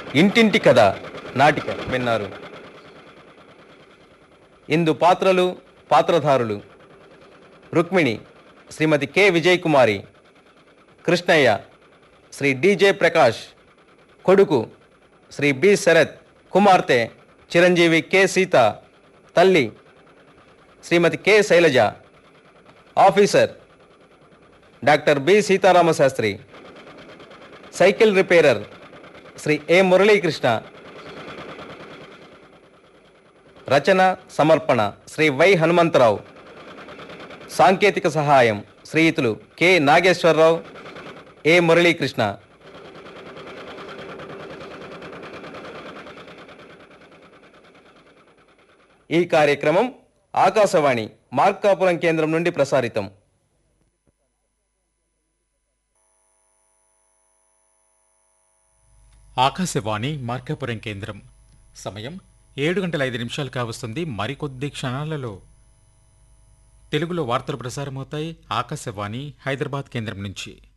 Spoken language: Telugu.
ఇంటింటి కథ నాటిక విన్నారు ఇందు పాత్రలు పాత్రధారులు రుక్మిణి శ్రీమతి కె విజయ్ కుమారి కృష్ణయ్య శ్రీ డిజే ప్రకాష్ కొడుకు శ్రీ బి శరత్ కుమార్తె చిరంజీవి కె సీత తల్లి Shrimati K Sailaja officer doctor B Sitaramasastri cycle repairer Shri A Muralikrishna రచన సమర్పణ శ్రీ వై హనుమంతరావు సాంకేతిక సహాయం శ్రీయుతులు కె నాగేశ్వరరావు ఏ మురళీకృష్ణ ఈ కార్యక్రమం ఆకాశవాణి మార్కాపురం కేంద్రం నుండి ప్రసారితం ఆకాశవాణి మార్కాపురం కేంద్రం సమయం ఏడు గంటల ఐదు నిమిషాలు కావస్తుంది మరికొద్ది క్షణాలలో తెలుగులో వార్తలు ప్రసారమవుతాయి ఆకాశవాణి హైదరాబాద్ కేంద్రం నుంచి